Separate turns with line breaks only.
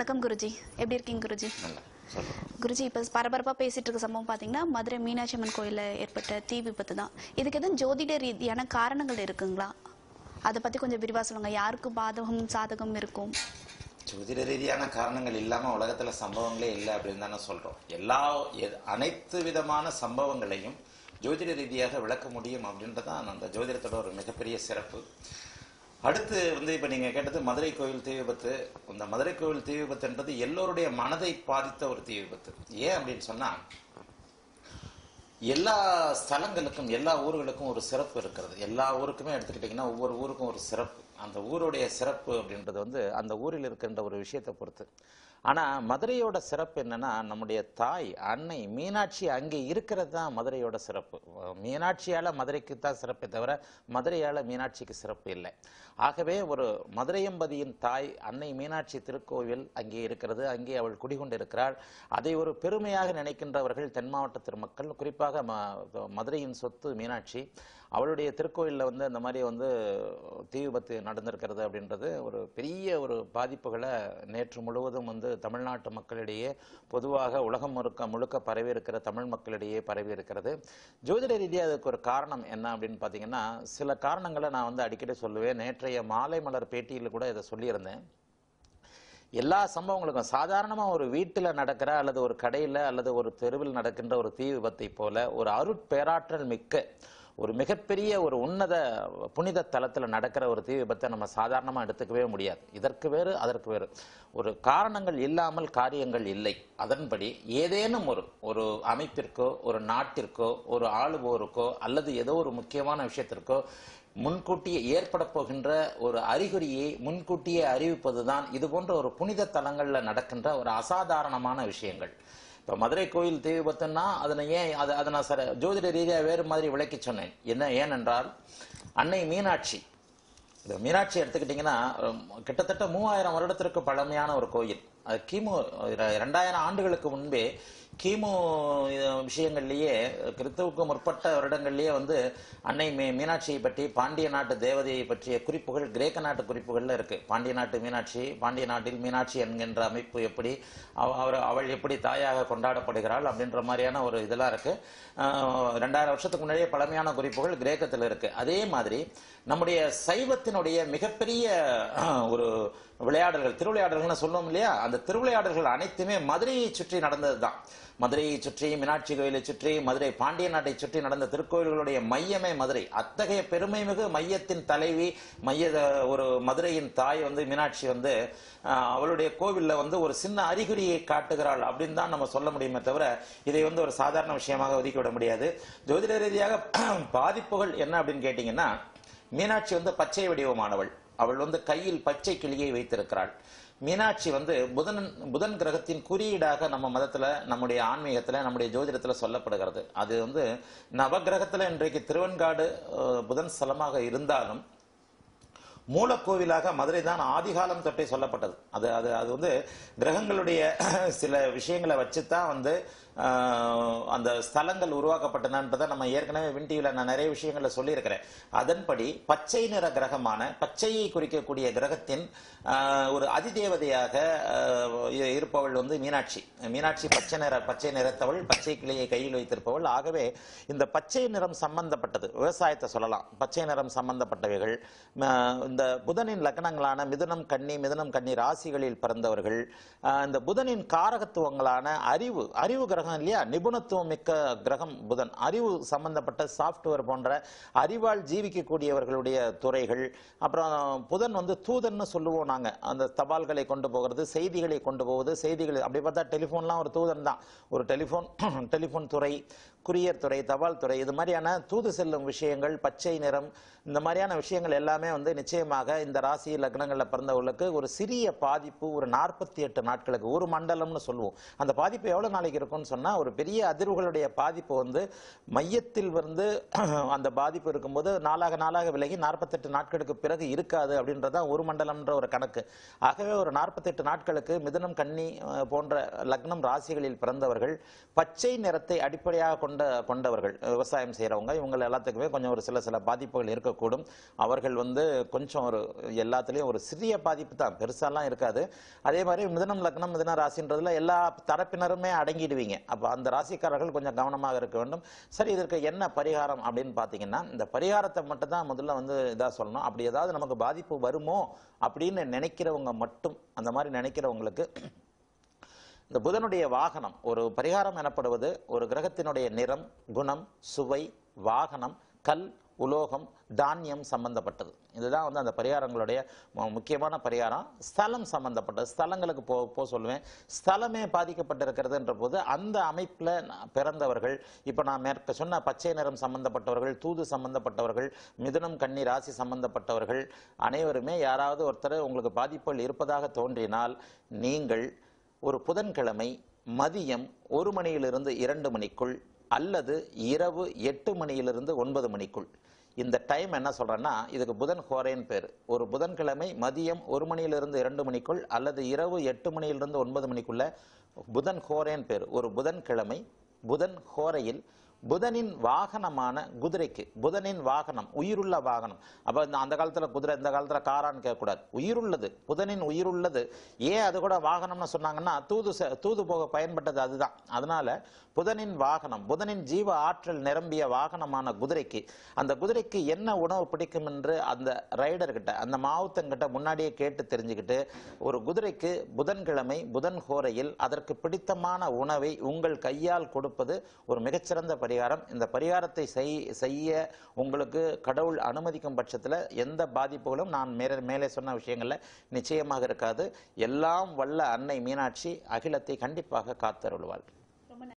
வணக்கம் குருஜி எப்படி இருக்கீங்க குருஜி
நல்லா சொல்லுங்க
குருஜி இப்போ பரபரப்பாக பேசிட்டு இருக்க சம்பவம் பார்த்தீங்கன்னா மதுரை மீனாட்சி அம்மன் கோயிலில் ஏற்பட்ட தீ விபத்து தான் இதுக்கு எதுவும் ஜோதிட ரீதியான காரணங்கள் இருக்குங்களா அதை பற்றி கொஞ்சம் விரிவாக சொல்லுங்க யாருக்கு பாதகம் சாதகம் இருக்கும்
ஜோதிட ரீதியான காரணங்கள் இல்லாம உலகத்துல சம்பவங்களே இல்லை அப்படின்னு தானே சொல்றோம் எல்லா எ- அனைத்து விதமான சம்பவங்களையும் ஜோதிட ரீதியாக விளக்க முடியும் அப்படின்றதான் அந்த ஜோதிடத்தோட ஒரு மிகப்பெரிய சிறப்பு அடுத்து வந்து இப்ப நீங்க கேட்டது மதுரை கோயில் தீ விபத்து இந்த மதுரை கோயில் தீ விபத்துன்றது எல்லோருடைய மனதை பாதித்த ஒரு தீ விபத்து ஏன் அப்படின்னு சொன்னா எல்லா ஸ்தலங்களுக்கும் எல்லா ஊர்களுக்கும் ஒரு சிறப்பு இருக்கிறது எல்லா ஊருக்குமே எடுத்துக்கிட்டிங்கன்னா ஒவ்வொரு ஊருக்கும் ஒரு சிறப்பு அந்த ஊருடைய சிறப்பு அப்படின்றது வந்து அந்த ஊரில் இருக்கின்ற ஒரு விஷயத்தை பொறுத்து ஆனா மதுரையோட சிறப்பு என்னன்னா நம்முடைய தாய் அன்னை மீனாட்சி அங்கே இருக்கிறது தான் மதுரையோட சிறப்பு மீனாட்சியால மதுரைக்கு தான் சிறப்பே தவிர மதுரையால மீனாட்சிக்கு சிறப்பு இல்லை ஆகவே ஒரு மதுரையம்பதியின் தாய் அன்னை மீனாட்சி திருக்கோவில் அங்கே இருக்கிறது அங்கே அவள் குடிகொண்டிருக்கிறாள் அதை ஒரு பெருமையாக நினைக்கின்றவர்கள் தென் மாவட்டத்து மக்கள் குறிப்பாக ம- மதுரையின் சொத்து மீனாட்சி அவளுடைய திருக்கோயிலில் வந்து அந்த மாதிரி வந்து தீ விபத்து நடந்திருக்கிறது அப்படின்றது ஒரு பெரிய ஒரு பாதிப்புகளை நேற்று முழுவதும் வந்து தமிழ்நாட்டு மக்களிடையே பொதுவாக உலகம் முழுக்க முழுக்க பரவி இருக்கிற தமிழ் மக்களிடையே பரவி இருக்கிறது ஜோதிட ரீதியாக அதுக்கு ஒரு காரணம் என்ன அப்படின்னு பார்த்தீங்கன்னா சில காரணங்களை நான் வந்து அடிக்கடி சொல்லுவேன் நேற்றைய மாலை மலர் பேட்டியில் கூட இதை சொல்லியிருந்தேன் எல்லா சம்பவங்களுக்கும் சாதாரணமா ஒரு வீட்டுல நடக்கிற அல்லது ஒரு கடையில அல்லது ஒரு தெருவில் நடக்கின்ற ஒரு தீ விபத்தை போல ஒரு அருட்பேராற்றல் மிக்க ஒரு மிகப்பெரிய ஒரு உன்னத புனித தலத்துல நடக்கிற ஒரு தீ விபத்தை நம்ம சாதாரணமா எடுத்துக்கவே முடியாது இதற்கு வேறு அதற்கு வேறு ஒரு காரணங்கள் இல்லாமல் காரியங்கள் இல்லை அதன்படி ஏதேனும் ஒரு ஒரு அமைப்பிற்கோ ஒரு நாட்டிற்கோ ஒரு ஆளுவோருக்கோ அல்லது ஏதோ ஒரு முக்கியமான விஷயத்திற்கோ முன்கூட்டியே ஏற்பட போகின்ற ஒரு அறிகுறியை முன்கூட்டியே அறிவிப்பதுதான் இது போன்ற ஒரு புனித தலங்கள்ல நடக்கின்ற ஒரு அசாதாரணமான விஷயங்கள் இப்ப மதுரை கோயில் தீ விபத்துன்னா அதனை ஏன் அதை அதை நான் சர ஜோதிட ரீதியா வேறு மாதிரி விளக்கி சொன்னேன் என்ன ஏனென்றால் அன்னை மீனாட்சி இந்த மீனாட்சி எடுத்துக்கிட்டிங்கன்னா உம், கிட்டத்தட்ட மூவாயிரம் வருடத்திற்கு பழமையான ஒரு கோயில் அது கிமு இர- இரண்டாயிரம் ஆண்டுகளுக்கு முன்பே கிமு அஹ், விஷயங்கள்லயே கிறிஸ்துவுக்கு முற்பட்ட வருடங்கள்லயே வந்து அன்னை மீ மீனாட்சியை பற்றி பாண்டிய நாட்டு தேவதையை பற்றிய குறிப்புகள் கிரேக்க நாட்டு குறிப்புகள்ல இருக்கு பாண்டிய நாட்டு மீனாட்சி பாண்டிய நாட்டில் மீனாட்சி என்கின்ற அமைப்பு எப்படி அவ- அவர் அவள் எப்படி தாயாக கொண்டாடப்படுகிறாள் அப்படின்ற மாதிரியான ஒரு இதெல்லாம் இருக்கு அஹ், ரெண்டாயிரம் வருஷத்துக்கு முன்னாடியே பழமையான குறிப்புகள் கிரேக்கத்தில் இருக்கு அதே மாதிரி நம்முடைய சைவத்தினுடைய மிகப்பெரிய அஹ், ஒரு விளையாடல்கள் திருவிளையாடல்கள்னு சொல்லுவோம் இல்லையா அந்த திருவிளையாடல்கள் அனைத்துமே மதுரையை சுற்றி நடந்ததுதான் மதுரையை சுற்றி மீனாட்சி கோயிலை சுற்றி மதுரை பாண்டிய நாட்டை சுற்றி நடந்த திருக்கோயில்களுடைய மையமே மதுரை அத்தகைய பெருமை மிகு மையத்தின் தலைவி மைய ஒரு மதுரையின் தாய் வந்து மீனாட்சி வந்து அஹ், அவளுடைய கோவில்ல வந்து ஒரு சின்ன அறிகுறியை காட்டுகிறாள் அப்படின்னு தான் நம்ம சொல்ல முடியுமே தவிர இதை வந்து ஒரு சாதாரண விஷயமாக ஒதுக்கி விட முடியாது ஜோதிட ரீதியாக பாதிப்புகள் என்ன அப்படின்னு கேட்டீங்கன்னா மீனாட்சி வந்து பச்சை வடிவமானவள் அவள் வந்து கையில் பச்சை கிளியை வைத்திருக்கிறாள் மீனாட்சி வந்து புதன் புதன் கிரகத்தின் குறியீடாக நம்ம மதத்துல நம்முடைய ஆன்மீகத்துல நம்முடைய ஜோதிடத்துல சொல்லப்படுகிறது அது வந்து நவகிரகத்துல இன்றைக்கு திருவெண்காடு அஹ், புதன் ஸ்தலமாக இருந்தாலும் மூலக்கோவிலாக மதுரை தான் ஆதிகாலம் தொட்டே சொல்லப்பட்டது அது அது அது வந்து கிரகங்களுடைய சில விஷயங்களை வச்சு தான் வந்து ஆஹ், அந்த ஸ்தலங்கள் உருவாக்கப்பட்டனன்றதை நம்ம ஏற்கனவே விண்டியில் நான் நிறைய விஷயங்களை சொல்லியிருக்கிறேன் அதன்படி பச்சை நிற கிரகமான பச்சையை குறிக்கக்கூடிய கிரகத்தின் ஆஹ், ஒரு அதிதேவதையாக ஆஹ், இ- இருப்பவள் வந்து மீனாட்சி மீனாட்சி பச்சை நிற பச்சை நிறத்தவள் பச்சை கிளியை கையில் வைத்திருப்பவள் ஆகவே இந்த பச்சை நிறம் சம்பந்தப்பட்டது விவசாயத்தை சொல்லலாம் பச்சை நிறம் சம்பந்தப்பட்டவைகள் ம, இந்த புதனின் லக்னங்களான மிதுனம் கன்னி மிதுனம் கன்னி ராசிகளில் பிறந்தவர்கள் ஆஹ், இந்த புதனின் காரகத்துவங்களான அறிவு அறிவு கிரகம் இல்லையா நிபுணத்துவம் மிக்க கிரகம் புதன் அறிவு சம்பந்தப்பட்ட சாஃப்ட்வேர் போன்ற அறிவால் ஜீவிக்கக்கூடியவர்களுடைய துறைகள் அப்புறம் புதன் வந்து தூதன்னு சொல்லுவோம் நாங்க அந்த தபால்களை கொண்டு போகிறது செய்திகளை கொண்டு போவது செய்திகள் அப்படி பார்த்தா டெலிஃபோன்லாம் ஒரு தூதன் தான் ஒரு டெலிஃபோன் டெலிஃபோன் துறை குரியர் துறை தபால் துறை இது மாதிரியான தூது செல்லும் விஷயங்கள் பச்சை நிறம் இந்த மாதிரியான விஷயங்கள் எல்லாமே வந்து நிச்சயமாக இந்த ராசி லக்னங்களில் பிறந்தவர்களுக்கு ஒரு சிறிய பாதிப்பு ஒரு நாற்பத்தி எட்டு நாட்களுக்கு ஒரு மண்டலம்னு சொல்லுவோம் அந்த பாதிப்பு எவ்வளவு நாளைக்கு இருக்கும்னு சொன்னா ஒரு பெரிய அதிர்வுகளுடைய பாதிப்பு வந்து மையத்தில் வந்து அந்த பாதிப்பு இருக்கும்போது நாளாக நாளாக விலகி நாற்பத்தெட்டு நாட்களுக்கு பிறகு இருக்காது அப்படின்றதான் ஒரு மண்டலம்ன்ற ஒரு கணக்கு ஆகவே ஒரு நாற்பத்தெட்டு நாட்களுக்கு மிதுனம் கன்னி அஹ், போன்ற லக்னம் ராசிகளில் பிறந்தவர்கள் பச்சை நிறத்தை அடிப்படையாக கொண்ட கொண்டவர்கள் விவசாயம் செய்கிறவங்க இவங்க எல்லாத்துக்குமே கொஞ்சம் ஒரு சில சில பாதிப்புகள் இருக்கக்கூடும் அவர்கள் வந்து கொஞ்சம் ஒரு எல்லாத்துலேயும் ஒரு சிறிய பாதிப்பு தான் பெருசாலாம் இருக்காது அதே மாதிரி மிதுனம் லக்னம் மிதுன ராசின்றதுல எல்லா தரப்பினருமே அடங்கிடுவீங்க அப்போ அந்த ராசிக்காரர்கள் கொஞ்சம் கவனமாக இருக்க வேண்டும் சரி இதற்கு என்ன பரிகாரம் அப்படின்னு பார்த்தீங்கன்னா இந்த பரிகாரத்தை மட்டும் தான் முதல்ல வந்து இதாக சொல்லணும் அப்படி ஏதாவது நமக்கு பாதிப்பு வருமோ அப்படின்னு நினைக்கிறவங்க மட்டும் அந்த மாதிரி நினைக்கிறவங்களுக்கு இந்த புதனுடைய வாகனம் ஒரு பரிகாரம் எனப்படுவது ஒரு கிரகத்தினுடைய நிறம் குணம் சுவை வாகனம் கல் உலோகம் தானியம் சம்பந்தப்பட்டது இதுதான் வந்து அந்த பரிகாரங்களுடைய மு- முக்கியமான பரிகாரம் ஸ்தலம் சம்பந்தப்பட்டது ஸ்தலங்களுக்கு போ போ சொல்லுவேன் ஸ்தலமே பாதிக்கப்பட்டிருக்கிறதுன்ற போது அந்த அமைப்பில் பிறந்தவர்கள் இப்போ நான் மேற்க சொன்ன பச்சை நிறம் சம்பந்தப்பட்டவர்கள் தூது சம்பந்தப்பட்டவர்கள் மிதுனம் கன்னி ராசி சம்பந்தப்பட்டவர்கள் அனைவருமே யாராவது ஒருத்தர் உங்களுக்கு பாதிப்புகள் இருப்பதாக தோன்றினால் நீங்கள் ஒரு புதன்கிழமை மதியம் ஒரு மணியிலிருந்து இரண்டு மணிக்குள் அல்லது இரவு எட்டு மணியிலிருந்து ஒன்பது மணிக்குள் இந்த டைம் என்ன சொல்றேன்னா இதுக்கு புதன் ஹோரேன்னு பேர் ஒரு புதன்கிழமை மதியம் ஒரு மணியிலிருந்து இரண்டு மணிக்குள் அல்லது இரவு எட்டு மணியிலிருந்து ஒன்பது மணிக்குள்ள புதன் ஹோரேன்னு பேர் ஒரு புதன்கிழமை புதன் ஹோரையில் புதனின் வாகனமான குதிரைக்கு புதனின் வாகனம் உயிருள்ள வாகனம் அப்ப இந்த அந்த காலத்துல குதிரை இந்த காலத்துல காரான்னு கேட்கக்கூடாது உயிருள்ளது புதனின் உயிருள்ளது ஏன் அது கூட வாகனம்னு சொன்னாங்கன்னா தூது செ- தூது போக பயன்பட்டது அதுதான் அதனால புதனின் வாகனம் புதனின் ஜீவ ஆற்றல் நிரம்பிய வாகனமான குதிரைக்கு அந்த குதிரைக்கு என்ன உணவு பிடிக்கும் என்று அந்த ரைடர்கிட்ட அந்த மாவுத்தங்கிட்ட முன்னாடியே கேட்டு தெரிஞ்சுக்கிட்டு ஒரு குதிரைக்கு புதன்கிழமை புதன் ஹோரையில் அதற்கு பிடித்தமான உணவை உங்கள் கையால் கொடுப்பது ஒரு மிகச்சிறந்த பரிகாரம் இந்த பரிகாரத்தை செய் செய்ய உங்களுக்கு கடவுள் அனுமதிக்கும் பட்சத்தில் எந்த பாதிப்புகளும் நான் மேலே மேலே சொன்ன விஷயங்கள்ல நிச்சயமாக இருக்காது எல்லாம் வல்ல அன்னை மீனாட்சி அகிலத்தை கண்டிப்பாக காத்தருள்வாள்